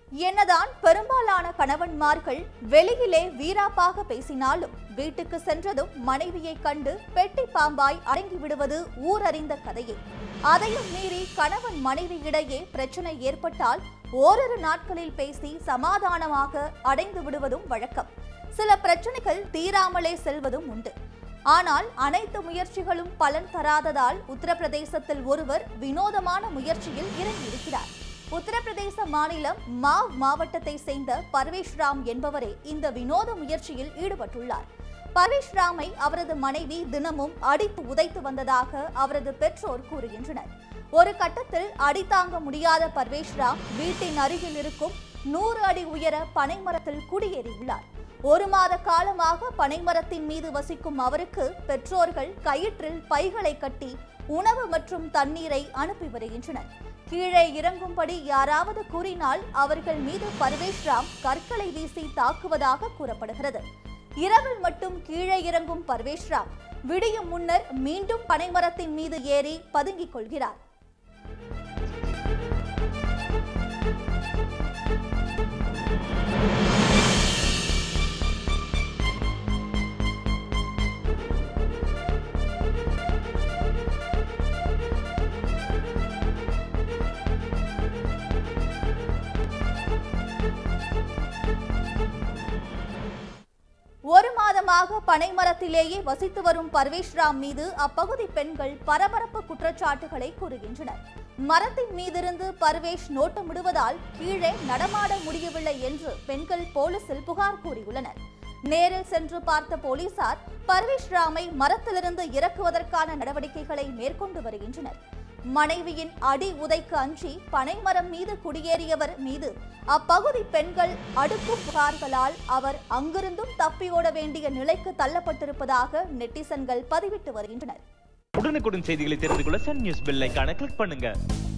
என்னதான் பெரும்பாலான கணவன்மார்கள் வெளியிலே வீராப்பாக பேசினாலும் வீட்டுக்கு சென்றதும் மனைவியை கண்டு பெட்டி பாம்பாய் அடங்கி விடுவது ஊரறிந்த கதையே அதையும் மீறி கணவன் மனைவி இடையே பிரச்சனை ஏற்பட்டால் ஓரிரு நாட்களில் பேசி சமாதானமாக அடைந்து விடுவதும் வழக்கம் சில பிரச்சனைகள் தீராமலே செல்வதும் உண்டு ஆனால் அனைத்து முயற்சிகளும் பலன் தராததால் உத்தரப்பிரதேசத்தில் ஒருவர் வினோதமான முயற்சியில் இறங்கியிருக்கிறார் உத்தரப்பிரதேச மாநிலம் மாவ் மாவட்டத்தை சேர்ந்த பர்வேஷ் ராம் என்பவரே இந்த வினோத முயற்சியில் ஈடுபட்டுள்ளார் பர்வேஷ் ராமை அவரது மனைவி தினமும் அடித்து உதைத்து வந்ததாக அவரது பெற்றோர் கூறுகின்றனர் ஒரு கட்டத்தில் அடி தாங்க முடியாத பர்வேஷ் ராம் வீட்டின் அருகில் இருக்கும் நூறு அடி உயர பனைமரத்தில் குடியேறியுள்ளார் ஒரு மாத காலமாக பனைமரத்தின் மீது வசிக்கும் அவருக்கு பெற்றோர்கள் கயிற்றில் பைகளை கட்டி உணவு மற்றும் தண்ணீரை அனுப்பி வருகின்றனர் கீழே இறங்கும்படி யாராவது கூறினால் அவர்கள் மீது பர்வேஷ் ராம் கற்களை வீசி தாக்குவதாக கூறப்படுகிறது இரவில் மட்டும் கீழே இறங்கும் பர்வேஷ் ராம் விடியும் முன்னர் மீண்டும் பனைமரத்தின் மீது ஏறி பதுங்கிக் கொள்கிறார் ஒரு மாதமாக பனைமரத்திலேயே வசித்து வரும் பர்வேஷ் ராம் மீது அப்பகுதி பெண்கள் பரபரப்பு குற்றச்சாட்டுகளை கூறுகின்றனர் மரத்தின் மீதிருந்து பர்வேஷ் நோட்டமிடுவதால் கீழே நடமாட முடியவில்லை என்று பெண்கள் போலீசில் புகார் கூறியுள்ளனர் நேரில் சென்று பார்த்த போலீசார் பர்வேஷ் ராமை மரத்திலிருந்து இறக்குவதற்கான நடவடிக்கைகளை மேற்கொண்டு வருகின்றனர் மனைவியின் அடி உதைக்கு அஞ்சி பனைமரம் மீது குடியேறியவர் மீது அப்பகுதி பெண்கள் அடுக்கும் புகார்களால் அவர் அங்கிருந்தும் தப்பியோட வேண்டிய நிலைக்கு தள்ளப்பட்டிருப்பதாக நெட்டிசன்கள் பதிவிட்டு வருகின்றனர் உடனுக்குடன் செய்திகளை தெரிந்து கொள்ள சன் நியூஸ் பெல் ஐகானை கிளிக் பண்ணுங்க